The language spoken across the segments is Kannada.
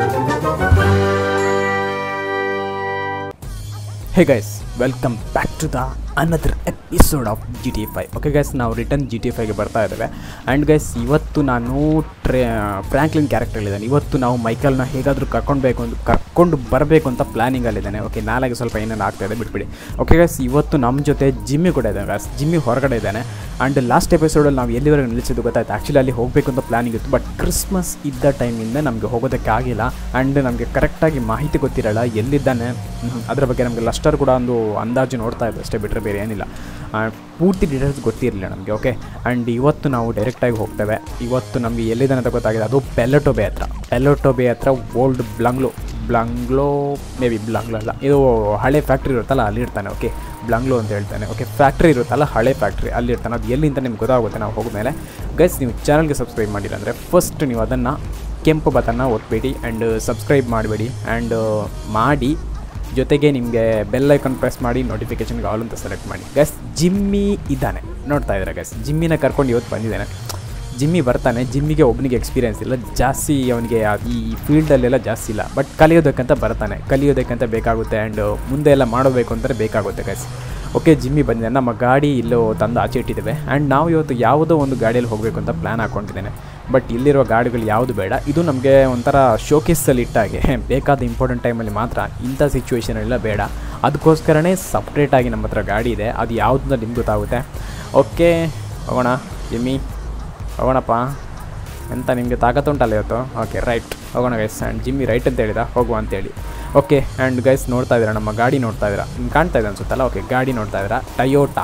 hey guys welcome back to the another episode of G T five okay guys ನಾವು ರಿಟರ್ನ್ ಜಿ ಟಿ ಫೈಗೆ ಬರ್ತಾ ಇದ್ದೇವೆ ಆ್ಯಂಡ್ ಗೈಸ್ ಇವತ್ತು ನಾನು ಟ್ರೇ ಫ್ರ್ಯಾಂಕ್ಲಿನ್ ಕ್ಯಾರೆಕ್ಟರ್ಲಿದ್ದಾನೆ ಇವತ್ತು ನಾವು ಮೈಕಲ್ನ ಹೇಗಾದರೂ ಕರ್ಕೊಳ್ಬೇಕು ಅಂತ ಕರ್ಕೊಂಡು ಬರಬೇಕು ಅಂತ ಪ್ಲ್ಯಾನಿಂಗಲ್ಲಿದ್ದಾನೆ ಓಕೆ ನಾಳೆಗೆ ಸ್ವಲ್ಪ ಏನೇನು ಆಗ್ತಾ ಇದೆ ಬಿಟ್ಬಿಡಿ ಓಕೆ ಗೈಸ್ ಇವತ್ತು ನಮ್ಮ ಜೊತೆ ಜಿಮ್ಮಿ ಕೂಡ ಇದ್ದಾನೆ ಗೈಸ್ ಜಿಮ್ಮಿ ಹೊರಗಡೆ ಇದ್ದಾನೆ ಆ್ಯಂಡ್ ಲಾಸ್ಟ್ ಎಪಿಸೋಡಲ್ಲಿ ನಾವು ಎಲ್ಲಿವರೆಗೆ ನಿಲ್ಲಿಸಿದ್ದು ಗೊತ್ತಾಯ್ತು ಆ್ಯಕ್ಚುಲಿ ಅಲ್ಲಿ ಹೋಗಬೇಕು ಅಂತ ಪ್ಲ್ಯಾನಿಂಗ್ ಇತ್ತು ಬಟ್ ಕ್ರಿಸ್ಮಸ್ ಇದ್ದ ಟೈಮಿಂದ ನಮಗೆ ಹೋಗೋದಕ್ಕೆ ಆಗಿಲ್ಲ ಆ್ಯಂಡ್ ನಮಗೆ ಕರೆಕ್ಟಾಗಿ ಮಾಹಿತಿ ಗೊತ್ತಿರಲ್ಲ ಎಲ್ಲಿದ್ದಾನೆ ಹ್ಮ್, ಅದ್ರ ಬಗ್ಗೆ ನಮಗೆ ಲಸ್ಟರ್ ಕೂಡ ಒಂದು ಅಂದಾಜು ನೋಡ್ತಾ ಇದ್ದೆ ಅಷ್ಟೇ ಬಿಟ್ಟರೆ ಬೇರೆ ಏನಿಲ್ಲ ಆ, ಪೂರ್ತಿ ಡೀಟೇಲ್ಸ್ ಗೊತ್ತಿರಲಿಲ್ಲ ನಮಗೆ ಓಕೆ ಆ್ಯಂಡ್ ಇವತ್ತು ನಾವು ಡೈರೆಕ್ಟಾಗಿ ಹೋಗ್ತೇವೆ ಇವತ್ತು ನಮಗೆ ಎಲ್ಲಿದ್ದಾನೆ ಅಂತ ಗೊತ್ತಾಗಿದೆ ಅದು ಪೆಲ್ಲಟೋಬೆ ಹತ್ರ ಪೆಲ್ಲಟೋಬೆ ಹತ್ರ old bungalow bungalow maybe bungalow ಅಲ್ಲ ಇದು ಹಳೆ ಫ್ಯಾಕ್ಟ್ರಿ ಇರುತ್ತಲ್ಲ ಅಲ್ಲಿ ಇರ್ತಾನೆ ಓಕೆ ಬ್ಲಂಗ್ಲೋ ಅಂತ ಹೇಳ್ತಾನೆ ಓಕೆ ಫ್ಯಾಕ್ಟ್ರಿ ಇರುತ್ತಲ್ಲ ಹಳೆ ಫ್ಯಾಕ್ಟ್ರಿ ಅಲ್ಲಿ ಇರ್ತಾನೆ ಅದು ಎಲ್ಲಿ ಅಂತ ನಿಮ್ಗೆ ಗೊತ್ತಾಗುತ್ತೆ ನಾವು ಹೋದ್ಮೇಲೆ ಗೈಸ್ ನೀವು ಚಾನಲ್ಗೆ ಸಬ್ಸ್ಕ್ರೈಬ್ ಮಾಡಿಲ್ಲ ಅಂದರೆ ಫಸ್ಟ್ ನೀವು ಅದನ್ನು ಕೆಂಪು ಬಟನ್ನ ಒತ್ಬೇಡಿ ಆ್ಯಂಡ್ ಸಬ್ಸ್ಕ್ರೈಬ್ ಮಾಡಬೇಡಿ ಆ್ಯಂಡ್ ಮಾಡಿ ಜೊತೆಗೆ ನಿಮಗೆ ಬೆಲ್ ಐಕಾನ್ ಪ್ರೆಸ್ ಮಾಡಿ ನೋಟಿಫಿಕೇಷನ್ಗೆ ಆಲ್ ಅಂತ ಸೆಲೆಕ್ಟ್ ಮಾಡಿ ಗಸ್ ಜಿಮ್ಮಿ ಇದ್ದಾನೆ ನೋಡ್ತಾ ಇದ್ದಾರೆ ಗಸ್ ಜಿಮ್ಮಿನ ಕರ್ಕೊಂಡು ಇವತ್ತು ಬಂದಿದ್ದಾನೆ ಜಿಮ್ಮಿ ಬರ್ತಾನೆ ಜಿಮ್ಮಿಗೆ ಒಬ್ಬನಿಗೆ ಎಕ್ಸ್ಪೀರಿಯನ್ಸ್ ಇಲ್ಲ ಜಾಸ್ತಿ ಅವನಿಗೆ ಈ ಫೀಲ್ಡಲ್ಲೆಲ್ಲ ಜಾಸ್ತಿ ಇಲ್ಲ ಬಟ್ ಕಲಿಯೋದಕ್ಕಂತ ಬರ್ತಾನೆ ಕಲಿಯೋದಕ್ಕಂತ ಬೇಕಾಗುತ್ತೆ ಆ್ಯಂಡ್ ಮುಂದೆ ಎಲ್ಲ ಮಾಡಬೇಕು ಅಂದರೆ ಬೇಕಾಗುತ್ತೆ ಗೈಸ್ ಓಕೆ ಜಿಮ್ಮಿ ಬಂದಿದೆ ನಮ್ಮ ಗಾಡಿ ಇಲ್ಲೋ ತಂದು ಆಚೆ ಇಟ್ಟಿದ್ದೇವೆ ಆ್ಯಂಡ್ ನಾವು ಇವತ್ತು ಯಾವುದೋ ಒಂದು ಗಾಡಿಯಲ್ಲಿ ಹೋಗಬೇಕು ಅಂತ ಪ್ಲ್ಯಾನ್ ಹಾಕ್ಕೊಂಡಿದ್ದೇನೆ ಬಟ್ ಇಲ್ಲಿರೋ ಗಾಡಿಗಳು ಯಾವುದು ಬೇಡ ಇದು ನಮಗೆ ಒಂಥರ ಶೋಕೇಸಲ್ಲಿ ಇಟ್ಟಾಗೆ ಬೇಕಾದ ಇಂಪಾರ್ಟೆಂಟ್ ಟೈಮಲ್ಲಿ ಮಾತ್ರ ಇಂಥ ಸಿಚುವೇಷನೆಲ್ಲ ಬೇಡ ಅದಕ್ಕೋಸ್ಕರನೇ ಸಪ್ರೇಟಾಗಿ ನಮ್ಮ ಹತ್ರ ಗಾಡಿ ಇದೆ ಅದು ಯಾವುದು ಅಂತ ನಿಮ್ಗೆ ಗೊತ್ತಾಗುತ್ತೆ ಓಕೆ ಹೋಗೋಣ ಜಿಮ್ಮಿ ಹೋಗೋಣಪ್ಪ ಎಂತ ನಿಮಗೆ ತಾಕತ್ತುಂಟಲ್ಲ ಇವತ್ತು ಓಕೆ ರೈಟ್ ಹೋಗೋಣ ಗೈಸ್ ಆ್ಯಂಡ್ ಜಿಮ್ಮಿ ರೈಟ್ ಅಂತ ಹೇಳಿದ ಹೋಗುವ ಅಂತೇಳಿ ಓಕೆ ಆ್ಯಂಡ್ ಗೈಸ್ ನೋಡ್ತಾ ಇದ್ದೀರಾ ನಮ್ಮ ಗಾಡಿ ನೋಡ್ತಾ ಇದ್ದೀರಾ ನಿಮ್ಗೆ ಕಾಣ್ತಾ ಇದೆ ಅನ್ಸುತ್ತಲ್ಲ ಓಕೆ ಗಾಡಿ ನೋಡ್ತಾ ಇದ್ದೀರಾ ಟಯೋಟಾ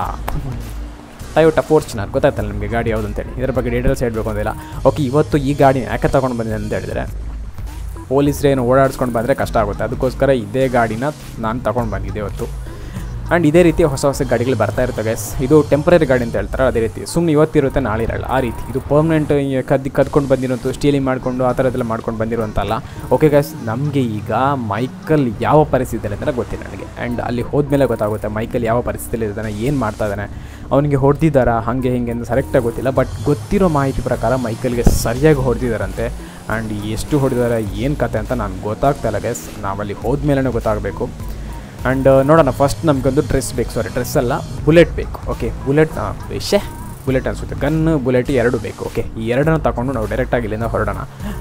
ಟಯೋಟಾ ಫೋರ್ಚುನರ್ ಗೊತ್ತಾಯ್ತಲ್ಲ ನಿಮಗೆ ಗಾಡಿ ಯಾವುದು ಅಂತೇಳಿ ಇದ್ರ ಬಗ್ಗೆ ಡೀಟೇಲ್ಸ್ ಹೇಳಬೇಕು ಅಂದಿಲ್ಲ ಓಕೆ ಇವತ್ತು ಈ ಗಾಡಿ ಯಾಕೆ ತೊಗೊಂಡು ಬಂದಿದೆ ಅಂತ ಹೇಳಿದರೆ ಪೊಲೀಸರೇನು ಓಡಾಡಿಸ್ಕೊಂಡು ಬಂದರೆ ಕಷ್ಟ ಆಗುತ್ತೆ ಅದಕ್ಕೋಸ್ಕರ ಇದೇ ಗಾಡಿನ ನಾನು ತಗೊಂಡು ಬಂದಿದ್ದೆ ಇವತ್ತು ಆ್ಯಂಡ್ ಇದೇ ರೀತಿ ಹೊಸ ಹೊಸ ಗಾಡಿಗಳು ಬರ್ತಾ ಇರ್ತವೆ ಗೈಸ್ ಇದು ಟೆಂಪ್ರರಿ ಗಾಡಿ ಅಂತ ಹೇಳ್ತಾರೆ ಅದೇ ರೀತಿ ಸುಮ್ಮನೆ ಇವತ್ತಿರುತ್ತೆ ನಾಳೆ ಇರಲ್ಲ ಆ ರೀತಿ ಇದು ಪರ್ಮನೆಂಟ್ ಕದ್ದು ಕದ್ಕೊಂಡು ಬಂದಿರೋಂಥ ಸ್ಟೀಲಿಂಗ್ ಮಾಡಿಕೊಂಡು ಆ ಥರದ್ದೆಲ್ಲ ಮಾಡ್ಕೊಂಡು ಬಂದಿರುವಂತಲ್ಲ ಓಕೆ ಗೈಸ್ ನಮಗೆ ಈಗ ಮೈಕಲ್ ಯಾವ ಪರಿಸ್ಥಿತಿಯಲ್ಲಿ ಅಂದರೆ ಗೊತ್ತಿಲ್ಲ ನನಗೆ ಆ್ಯಂಡ್ ಅಲ್ಲಿ ಹೋದ್ಮೇಲೆ ಗೊತ್ತಾಗುತ್ತೆ ಮೈಕಲ್ ಯಾವ ಪರಿಸ್ಥಿತಿಯಲ್ಲಿ ಇದ್ದಾನೆ ಏನು ಮಾಡ್ತಾ ಇದ್ದಾನೆ ಅವನಿಗೆ ಹೊಡೆದಿದ್ದಾರಾ ಹಾಗೆ ಹಿಂಗೆ ಅಂತ ಸರೆಕ್ಟಾಗಿ ಗೊತ್ತಿಲ್ಲ ಬಟ್ ಗೊತ್ತಿರೋ ಮಾಹಿತಿ ಪ್ರಕಾರ ಮೈಕಲ್ಗೆ ಸರಿಯಾಗಿ ಹೊಡೆದಿದ್ದಾರಂತೆ ಆ್ಯಂಡ್ ಎಷ್ಟು ಹೊಡೆದಿದ್ದಾರೆ ಏನು ಕತೆ ಅಂತ ನಾನು ಗೊತ್ತಾಗ್ತಾ ಇಲ್ಲ ಗೈಸ್ ನಾವಲ್ಲಿ ಹೋದ್ಮೇಲೆ ಗೊತ್ತಾಗಬೇಕು ಆ್ಯಂಡ್ ನೋಡೋಣ ಫಸ್ಟ್ ನಮಗೊಂದು ಡ್ರೆಸ್ ಬೇಕು ಸಾರಿ ಡ್ರೆಸ್ ಅಲ್ಲ ಬುಲೆಟ್ ಬೇಕು ಓಕೆ ಬುಲೆಟ್ ವಿಷಯ ಬುಲೆಟ್ ಅನಿಸುತ್ತೆ ಗನ್ ಬುಲೆಟ್ ಎರಡು ಬೇಕು ಓಕೆ ಈ ಎರಡನ್ನ ತಗೊಂಡು ನಾವು ಡೈರೆಕ್ಟಾಗಿ ಇಲ್ಲಿಂದ ಹೊರಡೋಣ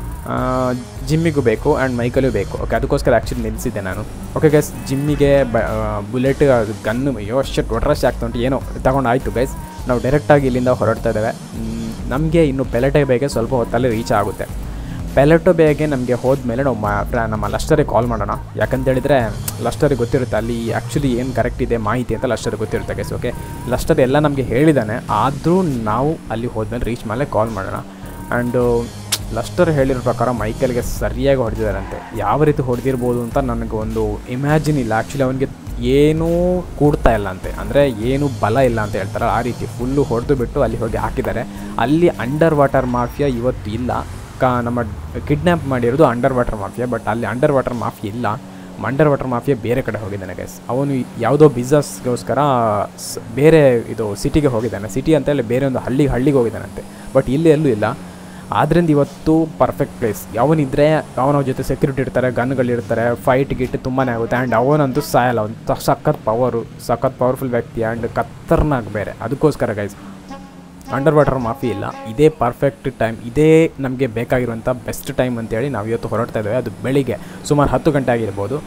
ಜಿಮ್ಮಿಗೂ ಬೇಕು ಆ್ಯಂಡ್ ಮೈಕಲ್ಲೂ ಬೇಕು ಓಕೆ ಅದಕ್ಕೋಸ್ಕರ ಆ್ಯಕ್ಚುಲಿ ನಿಲ್ಲಿಸಿದ್ದೆ ನಾನು ಓಕೆ ಗೈಸ್ ಜಿಮ್ಮಿಗೆ ಬ ಬುಲೆಟ್ ಗನ್ನು ಅಯ್ಯೋ ಅಷ್ಟು ಒಟ್ರಶ್ ಆಗ್ತಾ ಉಂಟು ಏನೋ ತಗೊಂಡು ಆಯಿತು ಗೈಸ್ ನಾವು ಡೈರೆಕ್ಟಾಗಿ ಇಲ್ಲಿಂದ ಹೊರಡ್ತಾ ಇದ್ದೇವೆ ನಮಗೆ ಇನ್ನು ಪೆಲೆಟೆ ಬೇಗೆ ಸ್ವಲ್ಪ ಹೊತ್ತಲ್ಲಿ ರೀಚ್ ಆಗುತ್ತೆ ಪೆಲೆಟೋ ಬೇಗೆ ನಮಗೆ ಹೋದ್ಮೇಲೆ ನಾವು ಮಾ ಪ್ರ- ನಮ್ಮ ಲಸ್ಟರಿಗೆ ಕಾಲ್ ಮಾಡೋಣ ಯಾಕಂತೇಳಿದರೆ ಲಸ್ಟರಿಗೆ ಗೊತ್ತಿರುತ್ತೆ ಅಲ್ಲಿ ಆ್ಯಕ್ಚುಲಿ ಏನು ಕರೆಕ್ಟ್ ಇದೆ ಮಾಹಿತಿ ಅಂತ ಲಸ್ಟರಿಗೆ ಗೊತ್ತಿರುತ್ತೆ ಗೈಸ್ ಓಕೆ ಲಸ್ಟರ್ ಎಲ್ಲ ನಮಗೆ ಹೇಳಿದ್ದಾನೆ ಆದರೂ ನಾವು ಅಲ್ಲಿ ಹೋದ್ಮೇಲೆ ರೀಚ್ ಮೇಲೆ ಕಾಲ್ ಮಾಡೋಣ ಆ್ಯಂಡು ಲಸ್ಟರ್ ಹೇಳಿರೋ ಪ್ರಕಾರ ಮೈಕಲ್ಗೆ ಸರಿಯಾಗಿ ಹೊಡೆದಿದ್ದಾರಂತೆ ಯಾವ ರೀತಿ ಹೊಡೆದಿರ್ಬೋದು ಅಂತ ನನಗೆ ಒಂದು ಇಮ್ಯಾಜಿನ್ ಇಲ್ಲ ಆ್ಯಕ್ಚುಲಿ ಅವನಿಗೆ ಏನೂ ಕೂಡ್ತಾ ಇಲ್ಲ ಅಂತೆ ಅಂದರೆ ಏನು ಬಲ ಇಲ್ಲ ಅಂತ ಹೇಳ್ತಾರೆ ಆ ರೀತಿ ಫುಲ್ಲು ಹೊಡೆದು ಬಿಟ್ಟು ಅಲ್ಲಿ ಹೋಗಿ ಹಾಕಿದ್ದಾರೆ ಅಲ್ಲಿ ಅಂಡರ್ ವಾಟರ್ ಮಾಫಿಯಾ ಇವತ್ತು ಇಲ್ಲ ಕಾ ನಮ್ಮ ಕಿಡ್ನ್ಯಾಪ್ ಮಾಡಿರೋದು ಅಂಡರ್ ವಾಟರ್ ಮಾಫಿಯಾ ಬಟ್ ಅಲ್ಲಿ ಅಂಡರ್ ವಾಟರ್ ಮಾಫಿಯಾ ಇಲ್ಲ ಅಂಡರ್ ವಾಟರ್ ಮಾಫಿಯಾ ಬೇರೆ ಕಡೆ ಹೋಗಿದ್ದಾನೆ ಗೈಸ್ ಅವನು ಯಾವುದೋ ಬಿಸ್ನೆಸ್ಗೋಸ್ಕರ ಸ್- ಬೇರೆ ಇದು ಸಿಟಿಗೆ ಹೋಗಿದ್ದಾನೆ ಸಿಟಿ ಅಂತ ಹೇಳಿ ಬೇರೆ ಒಂದು ಹಳ್ಳಿ ಹಳ್ಳಿಗೆ ಹೋಗಿದ್ದಾನಂತೆ ಬಟ್ ಇಲ್ಲಿ ಎಲ್ಲೂ ಇಲ್ಲ ಆದ್ದರಿಂದ ಇವತ್ತು ಪರ್ಫೆಕ್ಟ್ ಪ್ಲೇಸ್ ಅವನಿದ್ರೆ ಅವನ ಜೊತೆ ಸೆಕ್ಯೂರಿಟಿ ಇರ್ತಾರೆ ಗನ್ಗಳಿರ್ತಾರೆ ಫೈಟ್ ಗಿಟ್ ತುಂಬಾ ಆಗುತ್ತೆ ಆ್ಯಂಡ್ ಅವನಂತೂ ಸಾಯಲ್ಲ ಅವನು ಸಖತ್ ಪವರು ಸಖತ್ ಪವರ್ಫುಲ್ ವ್ಯಕ್ತಿ ಆ್ಯಂಡ್ ಖತರ್ನಾಕ್ ಬೇರೆ ಅದಕ್ಕೋಸ್ಕರ ಗೈಸ್ ಅಂಡರ್ ವಾಟರ್ ಮಾಫಿ ಇಲ್ಲ ಇದೇ ಪರ್ಫೆಕ್ಟ್ ಟೈಮ್ ಇದೇ ನಮಗೆ ಬೇಕಾಗಿರುವಂಥ ಬೆಸ್ಟ್ ಟೈಮ್ ಅಂತೇಳಿ ನಾವು ಇವತ್ತು ಹೊರಡ್ತಾ ಇದ್ದೇವೆ ಅದು ಬೆಳಿಗ್ಗೆ ಸುಮಾರು ಹತ್ತು ಗಂಟೆ ಆಗಿರ್ಬೋದು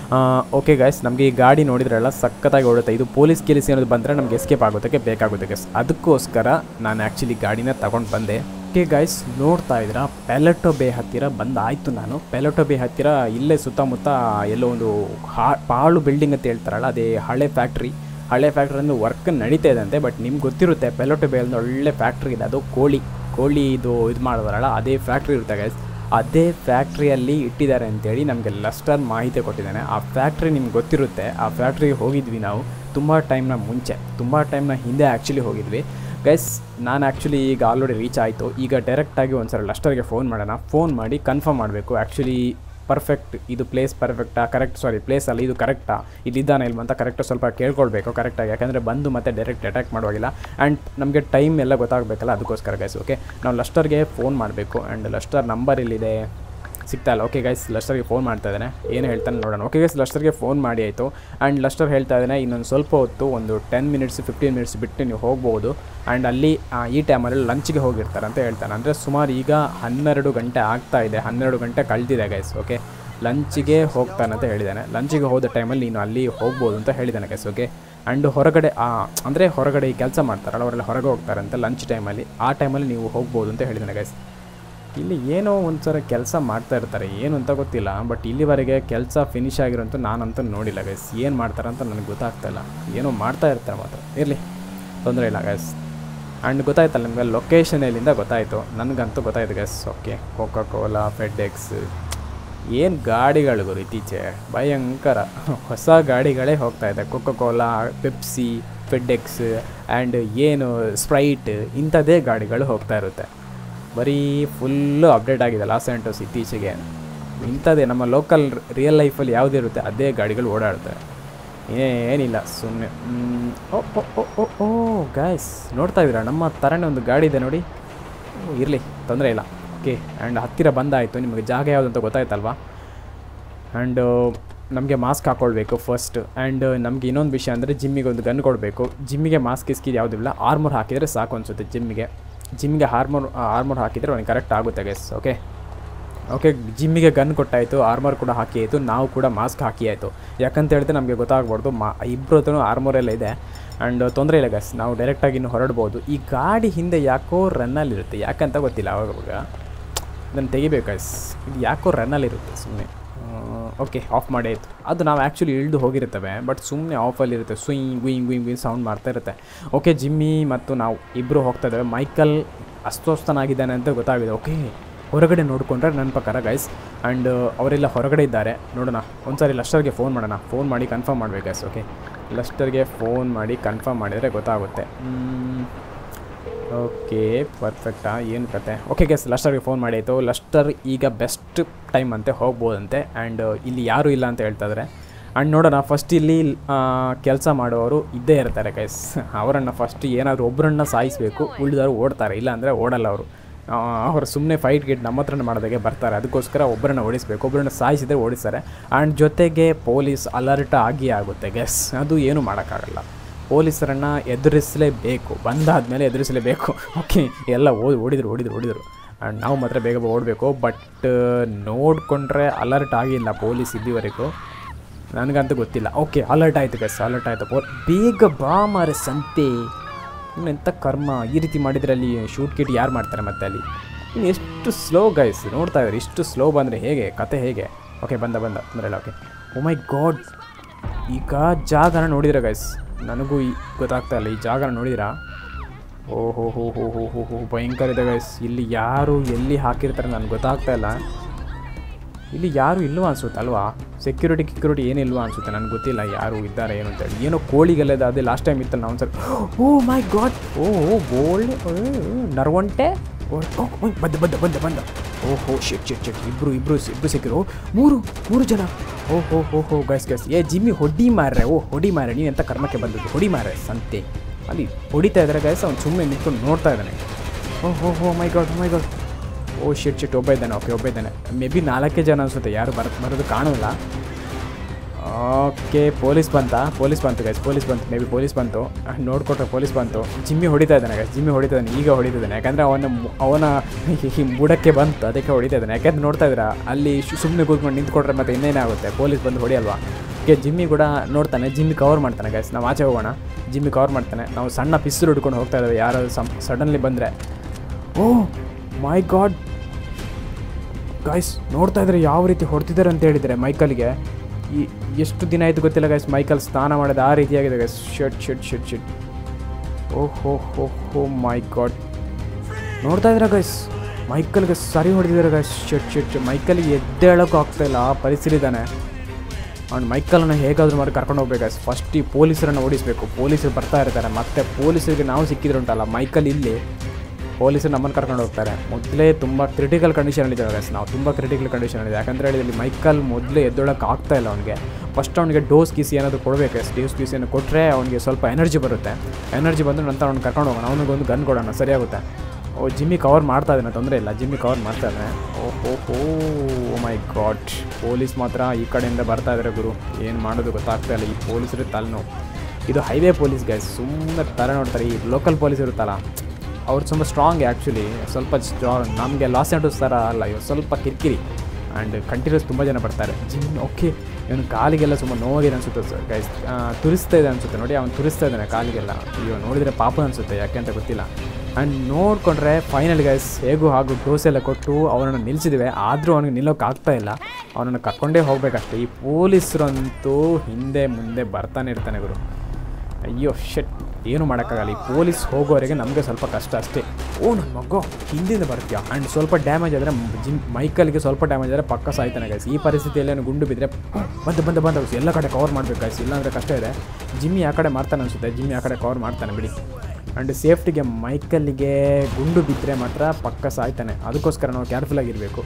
ಓಕೆ ಗೈಸ್ ನಮಗೆ ಈ ಗಾಡಿ ನೋಡಿದ್ರಲ್ಲ ಸಖತ್ತಾಗಿ ಓಡುತ್ತೆ ಇದು ಪೊಲೀಸ್ ಕೇಳಿಸಿ ಅನ್ನೋದು ಬಂದರೆ ನಮಗೆ ಎಸ್ಕೇಪ್ ಆಗೋದಕ್ಕೆ ಬೇಕಾಗುತ್ತೆ ಗೈಸ್ ಅದಕ್ಕೋಸ್ಕರ ನಾನು ಆ್ಯಕ್ಚುಲಿ ಗಾಡಿನ ತಗೊಂಡು ಬಂದೆ ಓಕೆ ಗೈಸ್ ನೋಡ್ತಾ ಇದ್ದೀರಾ ಪೆಲಟೋ ಬೇ ಹತ್ತಿರ ಬಂದಾಯಿತು ನಾನು ಪೆಲಟೋ ಬೇ ಹತ್ತಿರ ಇಲ್ಲೇ ಸುತ್ತಮುತ್ತ ಎಲ್ಲೋ ಒಂದು ಹಾ ಪಾಳು ಬಿಲ್ಡಿಂಗ್ ಅಂತ ಹೇಳ್ತಾರಲ್ಲ ಅದೇ ಹಳೆ ಫ್ಯಾಕ್ಟ್ರಿ ಹಳೆ ಫ್ಯಾಕ್ಟ್ರಿ ಅಂದ್ರೆ ವರ್ಕ್ ನಡೀತಾ ಇದಂತೆ ಬಟ್ ನಿಮ್ಗೆ ಗೊತ್ತಿರುತ್ತೆ ಪೆಲೋಟೋ ಬೇ ಅಂದ್ರೆ ಒಳ್ಳೆ ಫ್ಯಾಕ್ಟ್ರಿ ಇದೆ ಅದು ಕೋಳಿ ಕೋಳಿ ಇದು ಇದು ಮಾಡಿದಾರಲ್ಲ ಅದೇ ಫ್ಯಾಕ್ಟ್ರಿ ಇರುತ್ತೆ ಗೈಸ್ ಅದೇ ಫ್ಯಾಕ್ಟ್ರಿಯಲ್ಲಿ ಇಟ್ಟಿದ್ದಾರೆ ಅಂತೇಳಿ ನಮಗೆ ಲಸ್ಟರ್ ಮಾಹಿತಿ ಕೊಟ್ಟಿದ್ದಾನೆ ಆ ಫ್ಯಾಕ್ಟ್ರಿ ನಿಮ್ಗೆ ಗೊತ್ತಿರುತ್ತೆ ಆ ಫ್ಯಾಕ್ಟ್ರಿಗೆ ಹೋಗಿದ್ವಿ ನಾವು ತುಂಬ ಟೈಮ್ನ ಮುಂಚೆ ತುಂಬ ಟೈಮ್ನ ಹಿಂದೆ ಆ್ಯಕ್ಚುಲಿ ಹೋಗಿದ್ವಿ ಗೈಸ್ ನಾನು ಆ್ಯಕ್ಚುಲಿ ಈಗ ಆಲ್ರೆಡಿ ರೀಚ್ ಆಯಿತು ಈಗ ಡೈರೆಕ್ಟಾಗಿ ಒಂದು ಸಲ ಲಸ್ಟರ್ಗೆ ಫೋನ್ ಮಾಡೋಣ ಫೋನ್ ಮಾಡಿ ಕನ್ಫರ್ಮ್ ಮಾಡಬೇಕು ಆ್ಯಕ್ಚುಲಿ ಪರ್ಫೆಕ್ಟ್ ಇದು ಪ್ಲೇಸ್ ಪರ್ಫೆಕ್ಟಾ ಕರೆಕ್ಟ್ ಸಾರಿ ಪ್ಲೇಸ್ ಅಲ್ಲ ಇದು ಕರೆಕ್ಟಾ ಇಲ್ಲಿದ್ದಾನೆ ಇಲ್ವ ಅಂತ ಕರೆಕ್ಟ್ ಸ್ವಲ್ಪ ಕೇಳ್ಕೊಳ್ಬೇಕು ಕರೆಕ್ಟಾಗಿ ಯಾಕಂದರೆ ಬಂದು ಮತ್ತೆ ಡೈರೆಕ್ಟ್ ಅಟ್ಯಾಕ್ ಮಾಡುವಾಗಿಲ್ಲ ಆ್ಯಂಡ್ ನಮಗೆ ಟೈಮ್ ಎಲ್ಲ ಗೊತ್ತಾಗಬೇಕಲ್ಲ ಅದಕ್ಕೋಸ್ಕರ ಗೈಸ್ ಓಕೆ ನಾವು ಲಸ್ಟರ್ಗೆ ಫೋನ್ ಮಾಡಬೇಕು ಆ್ಯಂಡ್ ಲಸ್ಟರ್ ನಂಬರ್ ಇಲ್ಲಿದೆ ಸಿಗ್ತಾ ಇಲ್ಲ ಓಕೆ ಗೈಸ್ ಲಸ್ಟರ್ಗೆ ಫೋನ್ ಮಾಡ್ತಾ ಇದ್ದಾನೆ ಏನು ಹೇಳ್ತಾನೆ ನೋಡೋಣ ಓಕೆ ಗೈಸ್ ಲಸ್ಟರ್ಗೆ ಫೋನ್ ಮಾಡಿ ಆಯಿತು ಆ್ಯಂಡ್ ಲಸ್ಟರ್ ಹೇಳ್ತಾ ಇದ್ದಾನೆ ಇನ್ನೊಂದು ಸ್ವಲ್ಪ ಹೊತ್ತು ಒಂದು ಟೆನ್ ಮಿನಿಟ್ಸ್ ಫಿಫ್ಟೀನ್ ಮಿನಿಟ್ಸ್ ಬಿಟ್ಟು ನೀವು ಹೋಗ್ಬೋದು ಆ್ಯಂಡ್ ಅಲ್ಲಿ ಆ, ಈ ಟೈಮಲ್ಲಿ ಲಂಚ್ಗೆ ಹೋಗಿರ್ತಾರೆ ಅಂತ ಹೇಳ್ತಾನೆ ಅಂದರೆ ಸುಮಾರು ಈಗ ಹನ್ನೆರಡು ಗಂಟೆ ಆಗ್ತಾ ಇದೆ ಹನ್ನೆರಡು ಗಂಟೆ ಕಳೆದಿದೆ ಗೈಸ್ ಓಕೆ ಲಂಚಿಗೆ ಹೋಗ್ತಾನೆ ಅಂತ ಹೇಳಿದ್ದಾನೆ ಲಂಚಿಗೆ ಹೋದ ಟೈಮಲ್ಲಿ ನೀನು ಅಲ್ಲಿ ಹೋಗ್ಬೋದು ಅಂತ ಹೇಳಿದ್ದಾನೆ ಗೈಸ್ ಓಕೆ ಆ್ಯಂಡ್ ಹೊರಗಡೆ ಅಂದರೆ ಹೊರಗಡೆ ಈ ಕೆಲಸ ಮಾಡ್ತಾರಲ್ಲ ಅವರೆಲ್ಲ ಹೊರಗೆ ಹೋಗ್ತಾರಂತೆ ಲಂಚ್ ಟೈಮಲ್ಲಿ ಆ ಟೈಮಲ್ಲಿ ನೀವು ಹೋಗ್ಬೋದು ಅಂತ ಹೇಳಿದ್ದಾನೆ ಗೈಸ್ ಇಲ್ಲಿ ಏನೋ ಒಂಥರ ಕೆಲಸ ಮಾಡ್ತಾ ಇರ್ತಾರೆ ಏನು ಅಂತ ಗೊತ್ತಿಲ್ಲ ಬಟ್ ಇಲ್ಲಿವರೆಗೆ ಕೆಲಸ ಫಿನಿಶ್ ಆಗಿರೋಂಥ ನಾನಂತೂ ನೋಡಿಲ್ಲ ಗೈಸ್ ಏನು ಮಾಡ್ತಾರೆ ಅಂತ ನನಗೆ ಗೊತ್ತಾಗ್ತಾ ಇಲ್ಲ ಏನೋ ಮಾಡ್ತಾ ಇರ್ತಾರೆ ಮಾತ್ರ ಇರಲಿ ತೊಂದರೆ ಇಲ್ಲ ಗೈಸ್ ಆ್ಯಂಡ್ ಗೊತ್ತಾಯ್ತಲ್ಲ ನಿಮಗೆ ಲೊಕೇಶನ್ ಎಲ್ಲಿಂದ ಗೊತ್ತಾಯಿತು ನನಗಂತೂ ಗೊತ್ತಾಯ್ತು guys okay Coca Cola FedEx ಏನು ಗಾಡಿಗಳು ಗುರು ಇತ್ತೀಚೆ ಭಯಂಕರ ಹೊಸ ಗಾಡಿಗಳೇ ಹೋಗ್ತಾ ಇದೆ Coca Cola Pepsi FedEx and ಏನು ಸ್ಪ್ರೈಟ್ ಇಂಥದ್ದೇ ಗಾಡಿಗಳು ಹೋಗ್ತಾ ಇರುತ್ತೆ ಬರೀ ಫುಲ್ಲು ಅಪ್ಡೇಟ್ ಆಗಿದೆ ಲಾಸ್ ಆ್ಯಂಟೋಸ್ ಇತ್ತೀಚೆಗೆ ಇಂಥದ್ದೇ ನಮ್ಮ ಲೋಕಲ್ ರಿಯಲ್ ಲೈಫಲ್ಲಿ ಯಾವುದಿರುತ್ತೆ ಅದೇ ಗಾಡಿಗಳು ಓಡಾಡ್ತವೆ ಏನಿಲ್ಲ ಸುಮ್ಮನೆ ಓ ಓ ಓ ಓ ಓ ಗಾಯ್ಸ್ ನೋಡ್ತಾ ಇದ್ದೀರಾ ನಮ್ಮ ಥರನೇ ಒಂದು ಗಾಡಿ ಇದೆ ನೋಡಿ ಇರಲಿ ತೊಂದರೆ ಇಲ್ಲ ಓಕೆ ಆ್ಯಂಡ್ ಹತ್ತಿರ ಬಂದಾಯಿತು ನಿಮಗೆ ಜಾಗ ಯಾವುದು ಅಂತ ಗೊತ್ತಾಯ್ತಲ್ವಾ ಆ್ಯಂಡ್ ನಮಗೆ ಮಾಸ್ಕ್ ಹಾಕ್ಕೊಳ್ಬೇಕು ಫಸ್ಟ್ ಆ್ಯಂಡ್ ನಮಗೆ ಇನ್ನೊಂದು ವಿಷಯ ಅಂದರೆ ಜಿಮ್ಮಿಗೆ ಒಂದು ಗನ್ ಕೊಡಬೇಕು ಜಿಮ್ಮಿಗೆ ಮಾಸ್ಕ್ ಇಸ್ಕಿದ್ ಯಾವುದಿಲ್ಲ ಆರ್ಮರ್ ಹಾಕಿದರೆ ಸಾಕು ಅನಿಸುತ್ತೆ ಜಿಮ್ಮಿಗೆ ಜಿಮ್ಮಿಗೆ ಹಾರ್ಮೋರ್ ಆರ್ಮರ್ ಹಾಕಿದರೆ ಅವನಿಗೆ ಕರೆಕ್ಟ್ ಆಗುತ್ತೆ ಗೆಸ್ ಓಕೆ ಓಕೆ ಜಿಮ್ಮಿಗೆ ಗನ್ ಕೊಟ್ಟಾಯಿತು ಆರ್ಮರ್ ಕೂಡ ಹಾಕಿ ಆಯಿತು ನಾವು ಕೂಡ ಮಾಸ್ಕ್ ಹಾಕಿ ಆಯಿತು ಯಾಕಂತ ಹೇಳಿದ್ರೆ ನಮಗೆ ಗೊತ್ತಾಗ್ಬಾರ್ದು ಮಾ ಇಬ್ಬರು ಹತ್ರನೂ ಆರ್ಮರ್ ಎಲ್ಲ ಇದೆ ಆ್ಯಂಡ್ ತೊಂದರೆ ಇಲ್ಲ ಗಸ್ ನಾವು ಡೈರೆಕ್ಟಾಗಿ ಇನ್ನು ಹೊರಡ್ಬೋದು ಈ ಗಾಡಿ ಹಿಂದೆ ಯಾಕೋ ರನ್ನಲ್ಲಿರುತ್ತೆ ಯಾಕಂತ ಗೊತ್ತಿಲ್ಲ ಅವಾಗ ಅವಾಗ ಅದನ್ನು ತೆಗಿಬೇಕು ಗೈಸ್ ಇದು ಯಾಕೋ ರನ್ನಲ್ಲಿರುತ್ತೆ ಸುಮ್ಮನೆ ಓಕೆ ಆಫ್ ಮಾಡಿ ಆಯಿತು ಅದು ನಾವು ಆ್ಯಕ್ಚುಲಿ ಇಳಿದು ಹೋಗಿರ್ತವೆ ಬಟ್ ಸುಮ್ಮನೆ ಆಫಲ್ಲಿರುತ್ತೆ ಸುಯಿಂಗ್ ಗುಯಿಂಗ್ ಗುಯಿಂಗ್ ಗುಯಿಂಗ್ ಸೌಂಡ್ ಮಾಡ್ತಾ ಇರುತ್ತೆ ಓಕೆ ಜಿಮ್ಮಿ ಮತ್ತು ನಾವು ಇಬ್ಬರು ಹೋಗ್ತಾ ಇದ್ದೇವೆ ಮೈಕಲ್ ಅಸ್ವಸ್ಥನಾಗಿದ್ದಾನೆ ಅಂತ ಗೊತ್ತಾಗಿದೆ ಓಕೆ ಹೊರಗಡೆ ನೋಡಿಕೊಂಡ್ರೆ ನನ್ನ ಪ್ರಕಾರ ಗೈಸ್ ಆ್ಯಂಡ್ ಅವರೆಲ್ಲ ಹೊರಗಡೆ ಇದ್ದಾರೆ ನೋಡೋಣ ಒಂದ್ಸರಿ ಲಸ್ಟರ್ಗೆ ಫೋನ್ ಮಾಡೋಣ ಫೋನ್ ಮಾಡಿ ಕನ್ಫರ್ಮ್ ಮಾಡಬೇಕು ಗೈಸ್ ಓಕೆ ಲಸ್ಟರ್ಗೆ ಫೋನ್ ಮಾಡಿ ಕನ್ಫರ್ಮ್ ಮಾಡಿದರೆ ಗೊತ್ತಾಗುತ್ತೆ ಓಕೆ ಪರ್ಫೆಕ್ಟಾ ಏನು ಕತೆ ಓಕೆ ಗೆಸ್ ಲಸ್ಟರ್ಗೆ ಫೋನ್ ಮಾಡಾಯಿತು ಲಸ್ಟರ್ ಈಗ ಬೆಸ್ಟ್ ಟೈಮ್ ಅಂತೆ ಹೋಗ್ಬೋದಂತೆ ಆ್ಯಂಡ್ ಇಲ್ಲಿ ಯಾರೂ ಇಲ್ಲ ಅಂತ ಹೇಳ್ತಾ ಇದ್ದಾರೆ ಆ್ಯಂಡ್ ನೋಡೋಣ ಫಸ್ಟ್ ಇಲ್ಲಿ ಕೆಲಸ ಮಾಡುವವರು ಇದ್ದೇ ಇರ್ತಾರೆ ಗೈಸ್ ಅವರನ್ನು ಫಸ್ಟ್ ಏನಾದರೂ ಒಬ್ಬರನ್ನ ಸಾಯಿಸಬೇಕು ಉಳಿದವರು ಓಡ್ತಾರೆ ಇಲ್ಲಾಂದರೆ ಓಡಲ್ಲ ಅವರು ಅವರು ಸುಮ್ಮನೆ ಫೈಟ್ ಗಿಟ್ ನಮ್ಮ ಹತ್ರನೇ ಮಾಡೋದಾಗೆ ಬರ್ತಾರೆ ಅದಕ್ಕೋಸ್ಕರ ಒಬ್ಬರನ್ನ ಓಡಿಸ್ಬೇಕು ಒಬ್ಬರನ್ನ ಸಾಯಿಸಿದರೆ ಓಡಿಸ್ತಾರೆ ಆ್ಯಂಡ್ ಜೊತೆಗೆ ಪೊಲೀಸ್ ಅಲರ್ಟ್ ಆಗಿ ಆಗುತ್ತೆ ಗೆಸ್ ಅದು ಏನು ಮಾಡೋಕ್ಕಾಗಲ್ಲ ಪೊಲೀಸರನ್ನು ಎದುರಿಸಲೇಬೇಕು ಬಂದಾದಮೇಲೆ ಎದುರಿಸಲೇಬೇಕು ಓಕೆ ಎಲ್ಲ ಓದಿ ಓಡಿದ್ರು ಓಡಿದ್ರು ಓಡಿದ್ರು ಆ್ಯಂಡ್ ನಾವು ಮಾತ್ರ ಬೇಗ ಓಡಬೇಕು ಬಟ್ ನೋಡಿಕೊಂಡ್ರೆ ಅಲರ್ಟ್ ಆಗಿಲ್ಲ ಪೊಲೀಸ್ ಇಲ್ಲಿವರೆಗೂ ನನಗಂತೂ ಗೊತ್ತಿಲ್ಲ ಓಕೆ ಅಲರ್ಟ್ ಆಯಿತು ಗಸ್ ಅಲರ್ಟ್ ಆಯಿತು ಪೋ ಬೇಗ ಬಾ ಮಾರೆ ಸಂತೆ ಇನ್ನು ಎಂಥ ಕರ್ಮ ಈ ರೀತಿ ಮಾಡಿದರೆ ಅಲ್ಲಿ ಶೂಟ್ ಕಿಟ್ ಯಾರು ಮಾಡ್ತಾರೆ ಮತ್ತೆ ಅಲ್ಲಿ ಇನ್ನು ಎಷ್ಟು ಸ್ಲೋ ಗೈಸ್ ನೋಡ್ತಾ ಇದ್ದಾರೆ ಇಷ್ಟು ಸ್ಲೋ ಬಂದರೆ ಹೇಗೆ ಕತೆ ಹೇಗೆ ಓಕೆ ಬಂದ ಬಂದ ತೊಂದರೆ ಇಲ್ಲ ಓಕೆ ಓ ಮೈ ಗಾಡ್ ಈಗ ಜಾಗನ ನೋಡಿದ್ರೆ ಗೈಸ್ ನನಗೂ ಈ ಗೊತ್ತಾಗ್ತಾ ಇಲ್ಲ ಈ ಜಾಗನ ನೋಡಿದಿರಾ ಓ ಹೋ ಹೋ ಹೋ ಹೋ ಹೋ ಹೋ ಭಯಂಕರ ಇದೆ ಗೈಸ್ ಇಲ್ಲಿ ಯಾರು ಎಲ್ಲಿ ಹಾಕಿರ್ತಾರೆ ನನಗೆ ಗೊತ್ತಾಗ್ತಾ ಇಲ್ಲ ಇಲ್ಲಿ ಯಾರು ಇಲ್ವಾ ಅನ್ಸುತ್ತೆ ಅಲ್ವಾ ಸೆಕ್ಯೂರಿಟಿ ಕಿಕ್ಯೂರಿಟಿ ಏನಿಲ್ವಾ ಅನ್ಸುತ್ತೆ ನನಗೆ ಗೊತ್ತಿಲ್ಲ ಯಾರು ಇದ್ದಾರೆ ಏನು ಅಂತೇಳಿ ಏನೋ ಕೋಳಿಗೆಲ್ಲ ಅದೇ ಲಾಸ್ಟ್ ಟೈಮ್ ಇತ್ತಲ್ಲ ನಾವು ಒಂದ್ಸರಿ ಓ my god O O bold ನರ್ವಂಟೆ ಓ ಓ, ಬಂದ ಬಂದ ಬಂದ ಬಂದ ಓ ಹೋ ಶಿಟ್ ಶಿಟ್ ಶಿಟ್ ಇಬ್ರು ಇಬ್ರು ಇಬ್ರು ಸಿಕ್ಕಿರು ಮೂರು ಮೂರು ಜನ ಓ ಹೋ ಹೋ ಹೋ ಗೈಸ್ ಗೈಸ್ ಏ ಜಿಮ್ಮಿ ಹೊಡಿ ಮಾರ್ರೆ ಓ ಹೊಡಿ ಮಾರ್ರೆ ನೀನು ಎಂತ ಕರ್ಮಕ್ಕೆ ಬಂದದ್ದು ಹೊಡಿ ಮಾರ್ರೆ ಸಂತೆ ಅಲ್ಲಿ ಹೊಡಿತಾ ಇದ್ದಾರೆ ಗೈಸ್ ಅವ್ನು ಸುಮ್ಮನೆ ನಿಂತ್ಕೊಂಡು ನೋಡ್ತಾ ಇದ್ದಾನೆ ಓ ಹೋ ಹೋ ಮೈ ಗಾಡ್ ಮೈ ಗಾಡ್ ಓ ಶಿಟ್ ಶಿಟ್ ಒಬ್ಬ ಇದ್ದಾನೆ ಓಕೆ ಒಬ್ಬ ಇದ್ದಾನೆ ಮೇ ಬಿ ನಾಲ್ಕೇ ಜನ ಅನಿಸುತ್ತೆ ಯಾರು ಬರ ಬರೋದು ಕಾಣೋಲ್ಲ ಓಕೆ ಪೊಲೀಸ್ ಬಂತಾ ಪೊಲೀಸ್ ಬಂತು ಗೈಸ್ ಪೊಲೀಸ್ ಬಂತು ಮೇ ಬಿ ಪೊಲೀಸ್ ಬಂತು ನೋಡ್ಕೊಟ್ರೆ ಪೊಲೀಸ್ ಬಂತು ಜಿಮ್ಮಿ ಹೊಡಿತಾ ಇದ್ದಾನೆ ಗೈಸ್ ಜಿಮ್ಮಿ ಹೊಡಿತಾ ಇದ್ದಾನೆ ಈಗ ಹೊಡಿತಿದ್ದಾನೆ ಯಾಕಂದರೆ ಅವನ ಮು- ಅವನ ಈ ಬುಡಕ್ಕೆ ಬಂತು ಅದಕ್ಕೆ ಹೊಡಿತಾ ಇದ್ದಾನೆ ಯಾಕಂದ್ರೆ ನೋಡ್ತಾ ಇದ್ದೀರಾ ಅಲ್ಲಿ ಸುಮ್ಮನೆ ಕೂತ್ಕೊಂಡು ನಿಂತ್ಕೊಟ್ರೆ ಮತ್ತೆ ಇನ್ನೇನಾಗುತ್ತೆ ಪೊಲೀಸ್ ಬಂದು ಹೊಡಿಯಲ್ವಾ ಓಕೆ ಜಿಮ್ಮಿ ಕೂಡ ನೋಡ್ತಾನೆ ಜಿಮ್ಮಿ ಕವರ್ ಮಾಡ್ತಾನೆ ಗೈಸ್ ನಾವು ಆಚೆ ಹೋಗೋಣ ಜಿಮ್ಮಿ ಕವರ್ ಮಾಡ್ತಾನೆ ನಾವು ಸಣ್ಣ ಪಿಸ್ತೂಲ್ ಹಿಡ್ಕೊಂಡು ಹೋಗ್ತಾ ಇದ್ದೇವೆ ಯಾರು ಸಮ್ ಸಡನ್ಲಿ ಬಂದರೆ ಓ ಮೈ ಗಾಡ್ ಗಾಯ್ಸ್ ನೋಡ್ತಾ ಇದ್ರೆ ಯಾವ ರೀತಿ ಹೊಡ್ತಿದ್ದಾರೆ ಅಂತ ಹೇಳಿದರೆ ಮೈಕಲ್ಗೆ ಈ ಎಷ್ಟು ದಿನ ಆಯಿತು ಗೊತ್ತಿಲ್ಲ ಗೈಸ್ ಮೈಕಲ್ ಸ್ನಾನ ಮಾಡೋದು ಆ ರೀತಿಯಾಗಿದೆ guys shirt shirt shirt shirt oh ಹೋ ಹೋ ಹೋ ಮೈ ಗಾಡ್ ನೋಡ್ತಾ ಇದ್ದೀರಾ ಗೈಸ್ ಮೈಕಲ್ಗೆ ಸರಿ ಹೊಡೆದಿದ್ದಾರೆ ಗೈಸ್ ಶರ್ಟ್ ಶರ್ಟ್ ಮೈಕಲ್ಗೆ ಎದ್ದೇಳೋಕ್ಕೂ ಆಗ್ತಾ ಇಲ್ಲ ಆ ಪರಿಸ್ಥಿತಿ ಇದ್ದಾನೆ ಅವ್ನು ಮೈಕಲನ್ನು ಹೇಗಾದರೂ ಮಾಡಿ ಕರ್ಕೊಂಡು ಹೋಗ್ಬೇಕು ಗೈಸ್ ಫಸ್ಟ್ ಈ ಪೊಲೀಸರನ್ನು ಓಡಿಸಬೇಕು ಪೊಲೀಸರು ಬರ್ತಾ ಇರ್ತಾರೆ ಮತ್ತೆ ಪೊಲೀಸರಿಗೆ ನಾವು ಸಿಕ್ಕಿದ್ರು ಉಂಟಲ್ಲ ಮೈಕಲ್ ಇಲ್ಲಿ ಪೊಲೀಸರು ನಮ್ಮನ್ನು ಕರ್ಕೊಂಡು ಹೋಗ್ತಾರೆ ಮೊದಲೇ ತುಂಬ ಕ್ರಿಟಿಕಲ್ ಕಂಡೀಷನಲ್ಲಿದ್ದಾವೆ ಗೈಸ್ ನಾವು ತುಂಬ ಕ್ರಿಟಿಕಲ್ ಕಂಡೀಷನಲ್ಲಿದೆ ಯಾಕಂದರೆ ಹೇಳಿ ಇಲ್ಲಿ ಮೈಕಲ್ ಮೊದಲೇ ಎದ್ದೊಳಕ್ಕೆ ಆಗ್ತಾ ಇಲ್ಲ ಅವನಿಗೆ ಫಸ್ಟ್ ಅವನಿಗೆ ಡೋಸ್ ಗೀಸ್ ಏನಾದರೂ ಕೊಡಬೇಕು ಡೋಸ್ ಗೀಸ್ ಏನು ಕೊಟ್ಟರೆ ಅವನಿಗೆ ಸ್ವಲ್ಪ ಎನರ್ಜಿ ಬರುತ್ತೆ ಎನರ್ಜಿ ಬಂದು ನಂತರ ಅವ್ನು ಕರ್ಕೊಂಡು ಹೋಗೋಣ ಅವನಿಗೊಂದು ಗನ್ ಕೊಡೋಣ ಸರಿಯಾಗುತ್ತೆ ಓ ಜಿಮ್ಮಿ ಕವರ್ ಮಾಡ್ತಾ ಇದ್ದಾನೆ ತೊಂದರೆ ಇಲ್ಲ ಜಿಮ್ಮಿ ಕವರ್ ಮಾಡ್ತಾ ಇದ್ದಾನೆ ಓಹೋ ಹೋ ಓ ಮೈ ಗಾಡ್ ಪೊಲೀಸ್ ಮಾತ್ರ ಈ ಕಡೆಯಿಂದ ಬರ್ತಾ ಇದ್ದಾರೆ ಗುರು ಏನು ಮಾಡೋದು ಗೊತ್ತಾಗ್ತಾ ಇಲ್ಲ ಈ ಪೊಲೀಸರು ತಲೆನೋವು ಇದು ಹೈವೇ ಪೊಲೀಸ್ ಗೈಸ್ ಸುಮ್ಮನೆ ತಲೆ ನೋಡ್ತಾರೆ ಈ ಲೋಕಲ್ ಪೊಲೀಸ್ ಇರುತ್ತಲ್ಲ ಅವ್ರು ತುಂಬ ಸ್ಟ್ರಾಂಗ್ ಆ್ಯಕ್ಚುಲಿ ಸ್ವಲ್ಪ ಸ್ಟ್ರಾ ನಮಗೆ ಲಾಸ್ ಆ್ಯಂಡೋಸ್ ಥರ ಅಲ್ಲ ಇವ್ರು ಸ್ವಲ್ಪ ಕಿರಿಕಿರಿ ಆ್ಯಂಡ್ ಕಂಟಿನ್ಯೂಸ್ ತುಂಬ ಜನ ಬರ್ತಾರೆ ಜಿಮ್ ಓಕೆ ಇವನು ಕಾಲಿಗೆಲ್ಲ ತುಂಬ ನೋವಾಗಿದೆ ಅನಿಸುತ್ತೆ ಸರ್ ಗೈಸ್ ತುರಿಸ್ತಾ ಇದೆ ಅನಿಸುತ್ತೆ ನೋಡಿ ಅವ್ನು ತುರಿಸ್ತಾ ಇದ್ದಾನೆ ಕಾಲಿಗೆಲ್ಲ ಅಯ್ಯೋ ನೋಡಿದರೆ ಪಾಪ ಅನಿಸುತ್ತೆ ಯಾಕೆ ಅಂತ ಗೊತ್ತಿಲ್ಲ ಆ್ಯಂಡ್ ನೋಡಿಕೊಂಡ್ರೆ ಫೈನಲ್ ಗೈಸ್ ಹೇಗೂ ಹಾಗೂ ಡೋಸ್ ಎಲ್ಲ ಕೊಟ್ಟು ಅವನನ್ನು ನಿಲ್ಲಿಸಿದಿವೆ ಆದರೂ ಅವನಿಗೆ ನಿಲ್ಲೋಕೆ ಆಗ್ತಾ ಇಲ್ಲ ಅವನನ್ನು ಕರ್ಕೊಂಡೇ ಹೋಗಬೇಕಷ್ಟೇ ಈ ಪೊಲೀಸರಂತೂ ಹಿಂದೆ ಮುಂದೆ ಬರ್ತಾನೆ ಇರ್ತಾನೆ ಗುರು ಅಯ್ಯೋ ಶೆಟ್ ಏನು ಮಾಡೋಕ್ಕಾಗಲ್ಲ ಈ ಪೊಲೀಸ್ ಹೋಗೋವರೆಗೆ ನಮಗೆ ಸ್ವಲ್ಪ ಕಷ್ಟ ಅಷ್ಟೇ ಓ ನನ್ನ ಮಗು ಹಿಂದಿಂದ ಬರ್ತೀಯ ಆ್ಯಂಡ್ ಸ್ವಲ್ಪ ಡ್ಯಾಮೇಜ್ ಆದರೆ ಜಿಮ್ ಮೈಕಲ್ಗೆ ಸ್ವಲ್ಪ ಡ್ಯಾಮೇಜ್ ಆದರೆ ಪಕ್ಕ ಸಾಯ್ತಾನೆ ಗೈಸ್ ಈ ಪರಿಸ್ಥಿತಿಯಲ್ಲಿ ಅವನು ಗುಂಡು ಬಿದ್ದರೆ ಬಂದು ಬಂದು ಬಂದು ಎಲ್ಲ ಕಡೆ ಕವರ್ ಮಾಡಬೇಕು ಗೈಸ್ ಇಲ್ಲಾಂದರೆ ಕಷ್ಟ ಇದೆ ಜಿಮ್ಮಿ ಆ ಕಡೆ ಮಾಡ್ತಾನೆ ಅನಿಸುತ್ತೆ ಜಿಮ್ಮಿ ಆ ಕಡೆ ಕವರ್ ಮಾಡ್ತಾನೆ ಬಿಡಿ ಆ್ಯಂಡ್ ಸೇಫ್ಟಿಗೆ ಮೈಕಲ್ಲಿಗೆ ಗುಂಡು ಬಿದ್ದರೆ ಮಾತ್ರ ಪಕ್ಕ ಸಾಯ್ತಾನೆ ಅದಕ್ಕೋಸ್ಕರ ನಾವು ಕೇರ್ಫುಲ್ಲಾಗಿರಬೇಕು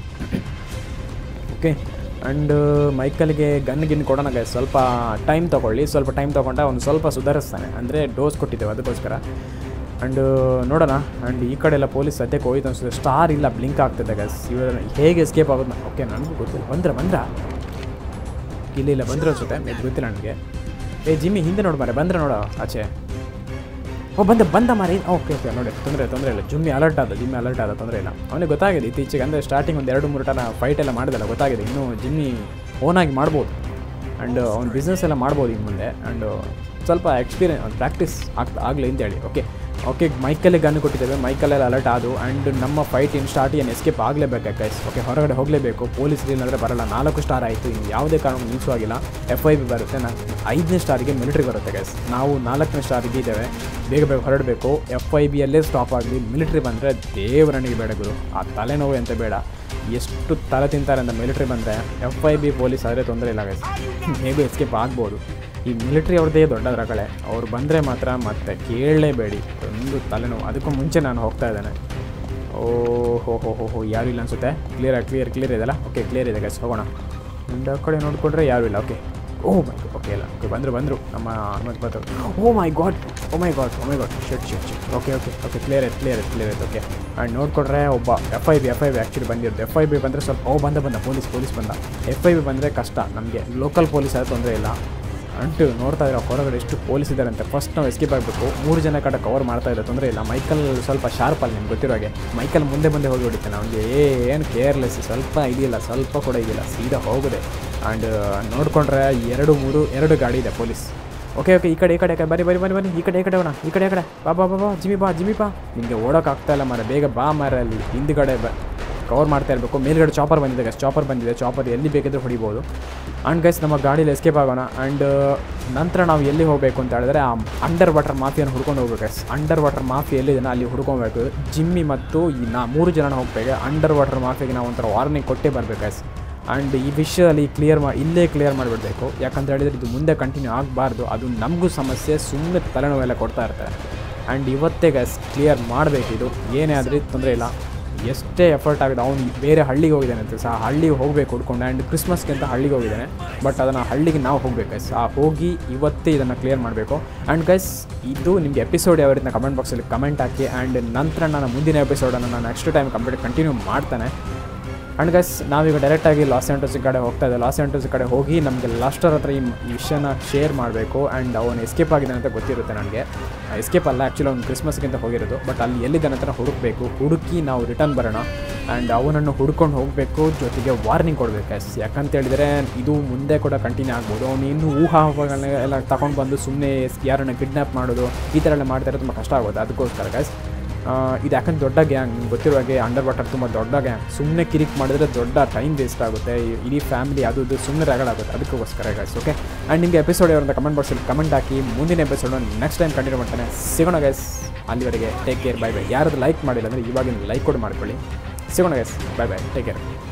ಓಕೆ ಆ್ಯಂಡ್ ಮೈಕಲ್ಗೆ ಗನ್ ಗಿನ್ ಕೊಡೋಣ ಗೈಸ್ ಸ್ವಲ್ಪ ಟೈಮ್ ತೊಗೊಳ್ಳಿ ಸ್ವಲ್ಪ ಟೈಮ್ ತೊಗೊಂಡ ಅವನು ಸ್ವಲ್ಪ ಸುಧಾರಿಸ್ತಾನೆ ಅಂದರೆ ಡೋಸ್ ಕೊಟ್ಟಿದ್ದೇವೆ ಅದಕ್ಕೋಸ್ಕರ ಆ್ಯಂಡ್ ನೋಡೋಣ ಆ್ಯಂಡ್ ಈ ಕಡೆ ಎಲ್ಲ ಪೊಲೀಸ್ ಸದ್ಯಕ್ಕೆ ಹೋಯ್ತು ಅನಿಸುತ್ತೆ ಸ್ಟಾರ್ ಇಲ್ಲ ಬ್ಲಿಂಕ್ ಆಗ್ತಿದೆ ಗೈಸ್ ಇವರು ಹೇಗೆ ಎಸ್ಕೇಪ್ ಆಗೋದು ಓಕೆ ನನಗೂ ಗೊತ್ತಿಲ್ಲ ಬಂದ್ರೆ ಬಂದ್ರ ಇಲ್ಲ ಇಲ್ಲ ಬಂದ್ರೆ ಅನ್ಸುತ್ತೆ ಇದು ಗೊತ್ತಿಲ್ಲ ನನಗೆ ಏ ಜಿಮ್ಮಿ ಹಿಂದೆ ನೋಡು ಮಾರೆ ಬಂದ್ರೆ ನೋಡೋ ಆಚೆ ಓ ಬಂದ ಬಂದ ಮಾರಿ ಓಕೆ ಓಕೆ ನೋಡಿ ತೊಂದರೆ ತೊಂದರೆ ಇಲ್ಲ ಜಿಮ್ಮಿ ಅಲರ್ಟ್ ಆದ ಜಿಮ್ಮಿ ಅಲರ್ಟ್ ಆದ ತೊಂದರೆ ಇಲ್ಲ ಅವನಿಗೆ ಗೊತ್ತಾಗಿದೆ ಇತ್ತೀಚೆಗೆ ಅಂದರೆ ಸ್ಟಾರ್ಟಿಂಗ್ ಒಂದು ಎರಡು ಮೂರು ಟನ ಫೈಟ್ ಎಲ್ಲ ಮಾಡಿದಲ್ಲ ಗೊತ್ತಾಗಿದೆ ಇನ್ನೂ ಜಿಮ್ಮಿ ಓನಾಗಿ ಮಾಡ್ಬೋದು ಆ್ಯಂಡ್ ಅವ್ನು ಬಿಸ್ನೆಸ್ ಎಲ್ಲ ಮಾಡ್ಬೋದು ಇನ್ನು ಮುಂದೆ ಆ್ಯಂಡ್ ಸ್ವಲ್ಪ ಎಕ್ಸ್ಪೀರಿಯನ್ಸ್ ಪ್ರಾಕ್ಟೀಸ್ ಆಗ್ತಾ ಆಗಲಿ ಅಂತೇಳಿ ಓಕೆ ಓಕೆ ಮೈಕಲ್ಲೇ ಗನ್ ಕೊಟ್ಟಿದ್ದೇವೆ ಮೈಕಲ್ಲೆಲ್ಲ ಅಲರ್ಟ್ ಆದು ಆ್ಯಂಡ್ ನಮ್ಮ ಫೈಟ್ ಇನ್ ಸ್ಟಾರ್ಟ್ ಏನು ಎಸ್ಕೇಪ್ ಆಗಲೇಬೇಕು ಗೈಸ್ ಓಕೆ ಹೊರಗಡೆ ಹೋಗಲೇಬೇಕು ಪೊಲೀಸ್ ಇಲ್ಲಾಂದರೆ ಬರಲ್ಲ ನಾಲ್ಕು ಸ್ಟಾರ್ ಆಯಿತು ಇನ್ನು ಯಾವುದೇ ಕಾರಣಕ್ಕೂ ನಿಲ್ಲಿಸೋ ಆಗಿಲ್ಲ ಎಫ್ ಐ ಬಿ ಬರುತ್ತೆ ನಾ ಐದನೇ ಸ್ಟಾರಿಗೆ ಮಿಲಿಟ್ರಿ ಬರುತ್ತೆ ಗೈಸ್ ನಾವು ನಾಲ್ಕನೇ ಸ್ಟಾರಿಗೆ ಇದ್ದೇವೆ ಬೇಗ ಬೇಗ ಹೊರಡಬೇಕು ಎಫ್ ಐ ಬಿಯಲ್ಲೇ ಸ್ಟಾಪ್ ಆಗಲಿ ಮಿಲಿಟ್ರಿ ಬಂದರೆ ದೇವರನಿಗೆ ಬೇಡ ಗುರು ಆ ತಲೆನೋವು ಅಂತ ಬೇಡ ಎಷ್ಟು ತಲೆ ತಿಂತಾರೆ ಅಂತ ಮಿಲಿಟ್ರಿ ಬಂದರೆ ಎಫ್ ಐ ಬಿ ಪೊಲೀಸ್ ಆದರೆ ತೊಂದರೆ ಇಲ್ಲ ಗೈಸ್ ಹೇಗೂ ಎಸ್ಕೇಪ್ ಆಗ್ಬೋದು ಈ ಮಿಲಿಟ್ರಿ ಅವ್ರದ್ದೇ ದೊಡ್ಡ ರಗಳೆ ಅವ್ರು ಬಂದರೆ ಮಾತ್ರ ಮತ್ತೆ ಕೇಳಲೇಬೇಡಿ ಒಂದು ತಲೆನೋವು ಅದಕ್ಕೂ ಮುಂಚೆ ನಾನು ಹೋಗ್ತಾ ಇದ್ದೇನೆ ಓ ಹೋ ಹೋ ಹೋ ಹೋ ಯಾರು ಇಲ್ಲ ಅನಿಸುತ್ತೆ ಕ್ಲಿಯರ್ ಕ್ಲಿಯರ್ ಕ್ಲಿಯರ್ ಇದೆಲ್ಲ ಓಕೆ ಕ್ಲಿಯರ್ ಇದೆ ಗೈಸ್ ಹೋಗೋಣ ಒಂದು ಕಡೆ ನೋಡಿಕೊಂಡ್ರೆ ಯಾರೂ ಇಲ್ಲ ಓಕೆ ಓ ಮೈ ಓಕೆ ಇಲ್ಲ ಓಕೆ ಬಂದರು ಬಂದರು ನಮ್ಮ ಹನುಮಂತ್ ಬರ್ತಾರೆ oh my god oh my god oh my god shit shit shit okay okay okay clear ಆಯ್ತು ಕ್ಲಿಯರ್ ಆಯ್ತು ಕ್ಲಿಯರ್ ಆಯ್ತು ಓಕೆ ಆ್ಯಂಡ್ ನೋಡಿಕೊಂಡ್ರೆ ಒಬ್ಬ F I B F I B actually ಬಂದಿರುತ್ತೆ ಎಫ್ ಐ ಬಿ ಬಂದರೆ ಸ್ವಲ್ಪ ಓ ಬಂದ ಬಂದ ಪೊಲೀಸ್ ಪೊಲೀಸ್ ಬಂದ ಎಫ್ ಐ ಬಿ ಬಂದರೆ ಕಷ್ಟ ನಮಗೆ ಲೋಕಲ್ ಪೊಲೀಸ್ ಆದ್ರೆ ತೊಂದರೆ ಇಲ್ಲ ಅಂಟು ನೋಡ್ತಾ ಇರೋ ಹೊರಗಡೆ ಎಷ್ಟು ಪೊಲೀಸ್ ಇದ್ದಾರೆ ಅಂತ ಫಸ್ಟ್ ನಾವು ಎಸ್ಕೇಪ್ ಆಗಬೇಕು ಮೂರು ಜನ ಕಡೆ ಕವರ್ ಮಾಡ್ತಾ ಇದ್ದಾರೆ ತೊಂದರೆ ಇಲ್ಲ ಮೈಕಲ್ ಸ್ವಲ್ಪ ಶಾರ್ಪ್ ಅಲ್ಲಿ ನಿಮ್ಗೆ ಗೊತ್ತಿರೋ ಹಾಗೆ ಮೈಕಲ್ ಮುಂದೆ ಮುಂದೆ ಹೋಗಿ ಹೊಡಿತಾನೆ ಅವನಿಗೆ ಏನು ಕೇರ್ಲೆಸ್ ಸ್ವಲ್ಪ ಇದೆಯಲ್ಲ ಸ್ವಲ್ಪ ಕೂಡ ಇದೆಯಲ್ಲ ಸೀದಾ ಹೋಗಿದೆ ಆ್ಯಂಡ್ ನೋಡಿಕೊಂಡ್ರೆ ಎರಡು ಮೂರು ಎರಡು ಗಾಡಿ ಇದೆ ಪೊಲೀಸ್ ಓಕೆ ಓಕೆ ಈ ಕಡೆ ಈ ಕಡೆ ಈ ಕಡೆ ಬರಿ ಬರಿ ಬರಿ ಬನ್ನಿ ಈ ಕಡೆ ಈ ಕಡೆ ಹೋಣ ಈ ಕಡೆ ಈ ಕಡೆ ಬಾ ಬಾ ಬಾ ಬಾ ಜಿಮಿ ಬಾ ಜಿಮಿ ಬಾ ನಿಮಗೆ ಓಡೋಕೆ ಆಗ್ತಾ ಇಲ್ಲ ಮಾರ ಬೇಗ ಬಾ ಮಾರ ಅಲ್ಲಿ ಹಿಂದ್ಗಡೆ ಬ ಕವರ್ ಮಾಡ್ತಾ ಇರಬೇಕು ಮೇಲ್ಗಡೆ ಚಾಪರ್ ಬಂದಿದೆ ಗೈಸ್ ಚಾಪರ್ ಬಂದಿದೆ ಚಾಪರ್ ಎಲ್ಲಿ ಬೇಕಿದ್ರೂ ಹೊಡಿಬೋದು ಆ್ಯಂಡ್ ಗೈಸ್ ನಮ್ಮ ಗಾಡೀಲಿ ಎಸ್ಕೇಪ್ ಆಗೋಣ ಆ್ಯಂಡ್ ನಂತರ ನಾವು ಎಲ್ಲಿ ಹೋಗಬೇಕು ಅಂತ ಹೇಳಿದ್ರೆ ಆ ಅಂಡರ್ ವಾಟರ್ ಮಾಫಿಯನ್ನು ಹುಡ್ಕೊಂಡು ಹೋಗ್ಬೇಕು ಗೈಸ್ ಅಂಡರ್ ವಾಟರ್ ಮಾಫಿ ಎಲ್ಲಿದೆ ಅಲ್ಲಿ ಹುಡ್ಕೊಬೇಕು ಜಿಮ್ಮಿ ಮತ್ತು ಈ ನಾ ಮೂರು ಜನ ಹೋಗ್ಬೇಕು ಅಂಡರ್ ವಾಟರ್ ಮಾಫಿಗೆ ನಾವು ಒಂಥರ ವಾರ್ನಿಂಗ್ ಕೊಟ್ಟೇ ಬರ್ಬೇಕು ಗೈಸ್ ಆ್ಯಂಡ್ ಈ ವಿಷಯದಲ್ಲಿ ಕ್ಲಿಯರ್ ಮಾ ಇಲ್ಲೇ ಕ್ಲಿಯರ್ ಮಾಡಿಬಿಡ್ಬೇಕು ಯಾಕಂತ ಹೇಳಿದರೆ ಇದು ಮುಂದೆ ಕಂಟಿನ್ಯೂ ಆಗಬಾರ್ದು ಅದು ನಮಗೂ ಸಮಸ್ಯೆ ಸುಮ್ಮನೆ ತಲೆನೋವೆಲ್ಲ ಕೊಡ್ತಾ ಇರ್ತಾರೆ ಆ್ಯಂಡ್ ಇವತ್ತೇ ಗೈಸ್ ಕ್ಲಿಯರ್ ಮಾಡಬೇಕು ಇದು ಏನೇ ಆದರೆ ತೊಂದರೆ ಇಲ್ಲ ಎಷ್ಟೇ ಎಫರ್ಟ್ ಆಗಿದೆ ಅವ್ನು ಬೇರೆ ಹಳ್ಳಿಗೆ ಹೋಗಿದ್ದಾನೆ ಅಂತ ಸಹ ಹಳ್ಳಿಗೆ ಹೋಗಬೇಕು ಹುಡ್ಕೊಂಡು ಆ್ಯಂಡ್ ಕ್ರಿಸ್ಮಸ್ಗೆ ಅಂತ ಹಳ್ಳಿಗೆ ಹೋಗಿದ್ದಾನೆ ಬಟ್ ಅದನ್ನು ಹಳ್ಳಿಗೆ ನಾವು ಹೋಗ್ಬೇಕು ಗೈಸ್ ಆ ಹೋಗಿ ಇವತ್ತೇ ಇದನ್ನು ಕ್ಲಿಯರ್ ಮಾಡಬೇಕು ಆ್ಯಂಡ್ ಗೈಸ್ ಇದು ನಿಮಗೆ ಎಪಿಸೋಡ್ ಯಾವ ರೀತಿ ಕಮೆಂಟ್ ಬಾಕ್ಸಲ್ಲಿ ಕಮೆಂಟ್ ಹಾಕಿ ಆ್ಯಂಡ್ ನಂತರ ನಾನು ಮುಂದಿನ ಎಪಿಸೋಡನ್ನು ನಾನು ನೆಕ್ಸ್ಟ್ ಟೈಮ್ ಕಂಪ್ಲೀಟ್ ಕಂಟಿನ್ಯೂ ಮಾಡ್ತಾನೆ ಆ್ಯಂಡ್ ಗೈಸ್ ನಾವೀಗ ಡೈರೆಕ್ಟಾಗಿ ಲಾಸ್ ಆ್ಯಂಟೋಸ್ ಕಡೆ ಹೋಗ್ತಾ ಇದ್ದೆ ಲಾಸ್ ಆ್ಯಂಟೋಸ್ ಕಡೆ ಹೋಗಿ ನಮಗೆ ಲಾಸ್ಟರ್ ಹತ್ರ ಈ ಈ ವಿಷಯನ ಶೇರ್ ಮಾಡಬೇಕು ಆ್ಯಂಡ್ ಅವನು ಎಸ್ಕೇಪ್ ಆಗಿದ್ದಾನೆ ಅಂತ ಗೊತ್ತಿರುತ್ತೆ ನನಗೆ ಎಸ್ಕೇಪ್ ಅಲ್ಲ ಆ್ಯಕ್ಚುಲಿ ಅವ್ನು ಕ್ರಿಸ್ಮಸ್ಗಿಂತ ಹೋಗಿರೋದು ಬಟ್ ಅಲ್ಲಿ ಎಲ್ಲಿದ್ದಾನೆ ಅಂತ ಹುಡುಕಬೇಕು ಹುಡುಕಿ ನಾವು ರಿಟರ್ನ್ ಬರೋಣ ಆ್ಯಂಡ್ ಅವನನ್ನು ಹುಡ್ಕೊಂಡು ಹೋಗಬೇಕು ಜೊತೆಗೆ ವಾರ್ನಿಂಗ್ ಕೊಡಬೇಕು ಎಸ್ ಯಾಕಂತ ಹೇಳಿದರೆ ಇದು ಮುಂದೆ ಕೂಡ ಕಂಟಿನ್ಯೂ ಆಗ್ಬೋದು ಅವನು ಇನ್ನೂ ಊಹಾಹೋಹಗಳನ್ನ ಎಲ್ಲ ತಗೊಂಡು ಬಂದು ಸುಮ್ಮನೆ ಯಾರನ್ನ ಕಿಡ್ನಾಪ್ ಮಾಡೋದು ಈ ಥರ ಎಲ್ಲ ಮಾಡ್ತಾರೆ ತುಂಬ ಕಷ್ಟ ಆಗೋದು ಅದಕ್ಕೋಸ್ಕರ ಗೈಸ್ ಇದು ಯಾಕಂದ್ರೆ ದೊಡ್ಡ ಗ್ಯಾಂಗ್ ನಿಮ್ಗೆ ಗೊತ್ತಿರೋ ಹಾಗೆ ಅಂಡರ್ ವಾಟರ್ ತುಂಬ ದೊಡ್ಡ ಗ್ಯಾಂಗ್ ಸುಮ್ಮನೆ ಕಿರಿಕ್ ಮಾಡಿದ್ರೆ ದೊಡ್ಡ ಟೈಮ್ ವೇಸ್ಟ್ ಆಗುತ್ತೆ ಈ- ಇಡೀ ಫ್ಯಾಮಿಲಿ ಅದು ಇದು ಸುಮ್ಮನೆ ರಗಳಾಗುತ್ತೆ ಅದಕ್ಕೋಸ್ಕರ ಗೈಸ್ ಓಕೆ ಆ್ಯಂಡ್ ನಿಮಗೆ ಎಪಿಸೋಡ್ ಯಾವಂತ ಕಮೆಂಟ್ ಬಾಕ್ಸಲ್ಲಿ ಕಮೆಂಟ್ ಹಾಕಿ ಮುಂದಿನ ಎಪಿಸೋಡ್ ನೆಕ್ಸ್ಟ್ ಟೈಮ್ ಕಂಟಿನ್ಯೂ ಮಾಡ್ತಾನೆ ಸಿಗೋಣ ಗೈಸ್ ಅಲ್ಲಿವರೆಗೆ ಟೇಕ್ ಕೇರ್ ಬೈ ಬೈ ಯಾರಾದ್ರು ಲೈಕ್ ಮಾಡಿಲ್ಲ ಅಂದರೆ ಇವಾಗಿನ ಲೈಕ್ ಕೂಡ ಮಾಡ್ಕೊಳ್ಳಿ ಸಿಗೋಣ guys bye bye take care